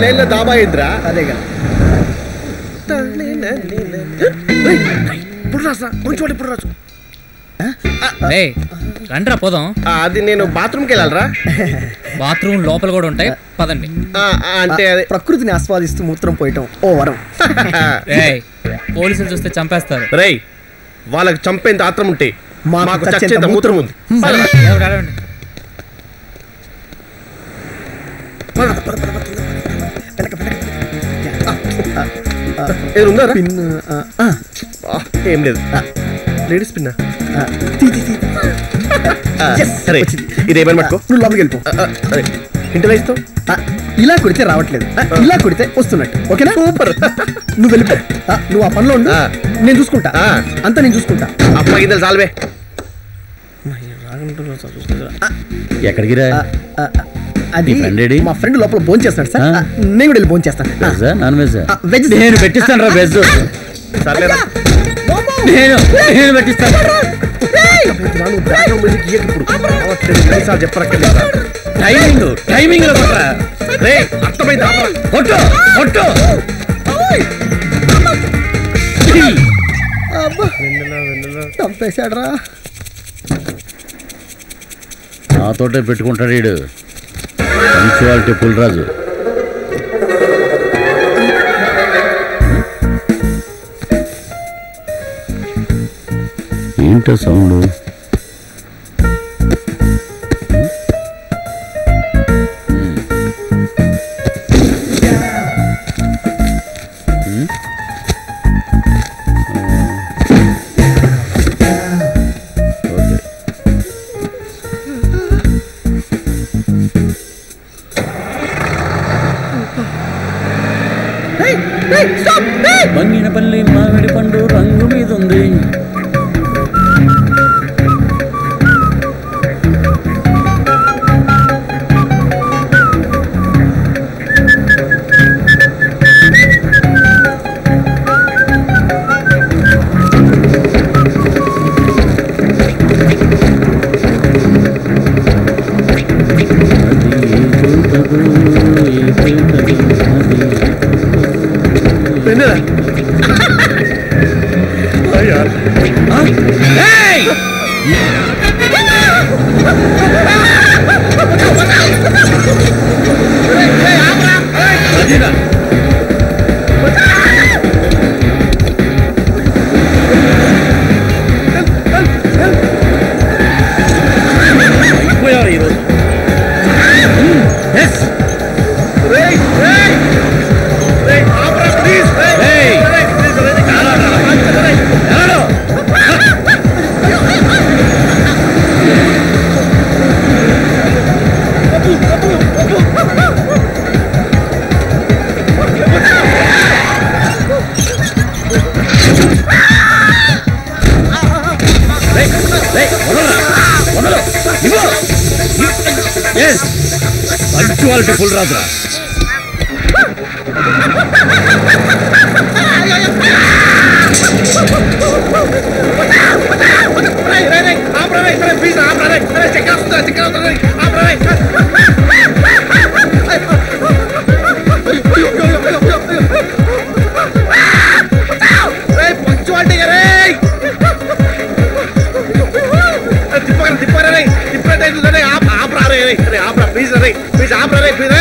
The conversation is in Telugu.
లైన్లో దాబా అయిందిరా అదేగా ఇప్పుడు రాసా కొంచెం వాడు ఇప్పుడు రాసు ఏయ్ రండిరా పోదాం ఆ, అది నేను బాత్రూమ్కి వెళ్ళాలరా బాత్రూమ్ లోపల కూడా ఉంటాయి పదండి ఆ, ఆ, అంటే అదే ప్రకృతిని ఆస్వాదిస్తూ మూత్రం పోయటం ఓ వరం ఏయ్ పోలీసులు చూస్తే చంపేస్తారు రేయ్ వాళ్ళకి చంపేంత ఆత్రం ఉంటే మాకు మాకు చచ్చేంత చచ్చేంత మూత్రం ఉంది పదరా. ఎవరు అడగండి. ఏది ఉందా పిన్ ఆ, ఆ, ఏం లేదు లేడీస్ పిన్న ఆ, తీ, తీ, తీ. Yes, సరే వచ్చింది. ఇది ఏమైనా పట్టుకో నువ్వు లోపలికి వెళ్ళిపో ఇంటిలో ఇస్తావు ఆ, ఇలా కొడితే రావట్లేదు ఆ, ఇలా కొడితే వస్తున్నట్టు ఓకేనా సూపర్ నువ్వు వెళ్ళిపో ఆ, నువ్వు ఆ పనిలో ఉండు ఆ. నేను చూసుకుంటా ఆ. అంతా నేను చూసుకుంటా అమ్మ గిందలు చాలవే ఎక్కడికి రా ఆ, ఆ, అది నీ friend ఏడి? మా ఫ్రెండ్ లోపల భోజనం చేస్తున్నాడు సార్ ఆ. ఆ, నేను కూడా వెళ్ళి భోజనం చేస్తాను ఆ, వెజ్జా నాన్ వెజ్ ఆ, వెజ్ నేను పెట్టిస్తాను రా వెజ్ సర్లేదా నేను నేను పెట్టిస్తాను నువ్వు బ్యాక్గ్రౌండ్ మ్యూజిక్ ఇయ్యకు ఇప్పుడు రావట్లేదు, ఎన్నిసార్లు చెప్పరక్కర్లేదు టైమింగ్ టైమింగ్ లో కొట్టరా రే అర్థమైంది ఆపరా. కొట్టు కొట్టు అబ్బా చంపేశాడు రా నాతోటే పెట్టుకుంటాడు వీడు పంచువాలిటీ పుల్రాజు ఏంటో సౌండ్ ఓకే బంగిన పల్లి మామిడి పండు రంగు మీద ఉంది వెన్నెల అయ్యా అయిపోయారు ఈరోజు రేయ్ రేయ్ రేయ్ ఆపరా ప్లీజ్ రేయ్ రేయ్. రేయ్ ప్లీజ్ రేయ్ పంచువాలిటీ పుల్రాజురా రేయ్ రేయ్ రేయ్ ఆపరా రేయ్ రేయ్ ప్లీజ్ ఆపరా రేయ్ రేయ్ చెక్ అవుతుందా చెక్ అవుతుందా రేయ్ ఆపరా రేయ్ రేయ్ పంచువాలిటీ రేయ్ తిప్పరా తిప్పరా రేయ్ తిప్పరా రేయ్ ఆపరా రేయ్ రేయ్ ఆపరా ప్లీజ్ రేయ్ ప్లీజ్ ఆపరా రేయ్ ప్లీజ్